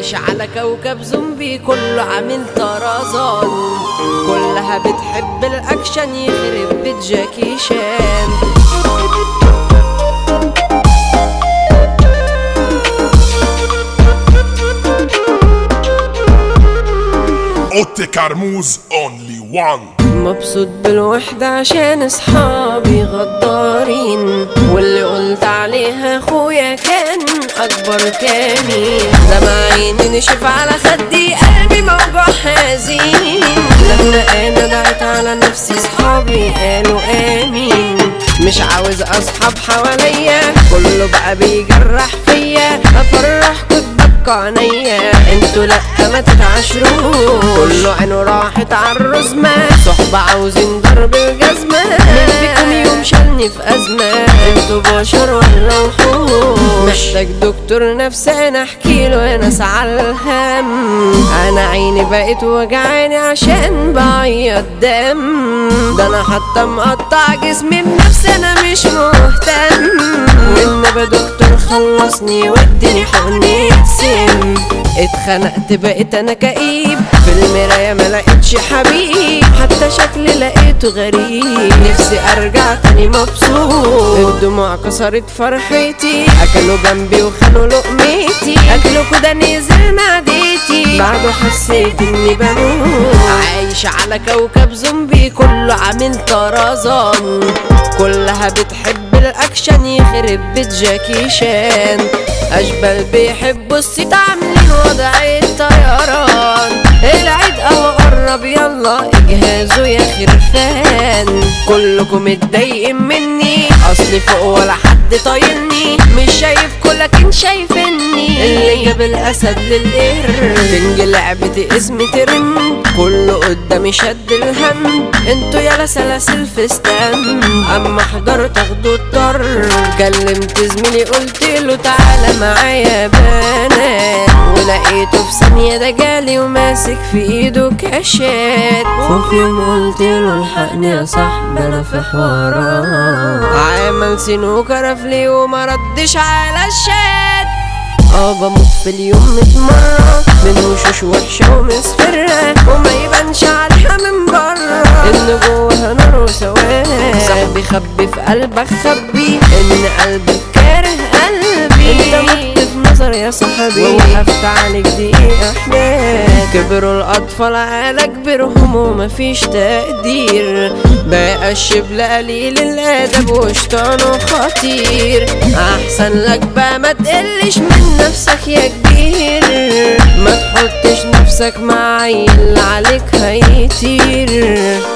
عايش على كوكب زومبي كله عامل طرزان كلها بتحب الاكشن يخرب بيت جاكي شان اوتي كرموز اونلي وان مبسوط بالوحدة عشان اصحابي غدارين واللي قلت عليها اخويا كان اكبر كمين دمع عيني نشف على خدي قلبي موجوع حزين لما انا دعيت على نفسي صحابي قالوا امين مش عاوز اصحاب حواليا كله بقى بيجرح فيا افرحكوا تبكوا عينيا انتوا لا ما تتعاشروش كله عينه راحت على الرزمة صحبة عاوزين ضرب الجزمة مين فيكم يوم شالني في أزمة انتوا بشر ولا وحوش محتاج دكتور نفساني احكي له انا على الهم انا عيني بقت وجعاني عشان بعيط دم ده انا حتى مقطع جسمي بنفسي انا مش مهتم والنبي دكتور خلصني واديني حقني سم اتخنقت بقيت انا كئيب في المراية ما لقيتش حبيب حتى شكلي لقيته غريب نفسي ارجع تاني مبسوط الدموع كسرت فرحتي اكلوا جنبي وخانوا لقمتي اكلوا كده نزل معدتي بعده حسيت اني بموت عايش على كوكب زومبي كله عامل طرزان كلها بتحب الاكشن يخرب بيت جاكي شان اشبال بيحبوا الست عاملين وضع الطيران العيد اهو قرب يلا اجهزوا يا خرفان كلكم متضايقين مني اصلي فوق ولا حد طايلني مش شايفكوا لكن شايفني اللي جاب الاسد للقر كينج لعبتي اسمي ترند كله قدامي شد الهم انتوا يالا سلاسل في ستان اما حضرت اخدوا الطر كلمت زميلي قلت له تعالى معايا بنات ولقيته في ثانية ده جالي وماسك في ايده كاشات وفي يوم قلت له الحقني يا صاحبي انا في حوارات عمل سنوكر في وما ردش على الشات اه بموت في اليوم ميت مرة من وشوش وحشة ومصفرة وما يبانش عليها من برا ان جواها نار وسواد صاحبي خبي في قلبك خبي ان قلبك كاره قلبي انت مت في نظر يا صاحبي ووقفت عليك دقيقة حنان كبروا الأطفال على كبرهم ومفيش تقدير بقى الشبل قليل الأدب وشطانه خطير أحسن لك بقى ما تقلش من نفسك يا كبير ما تحطش نفسك مع عيل عليك هيطير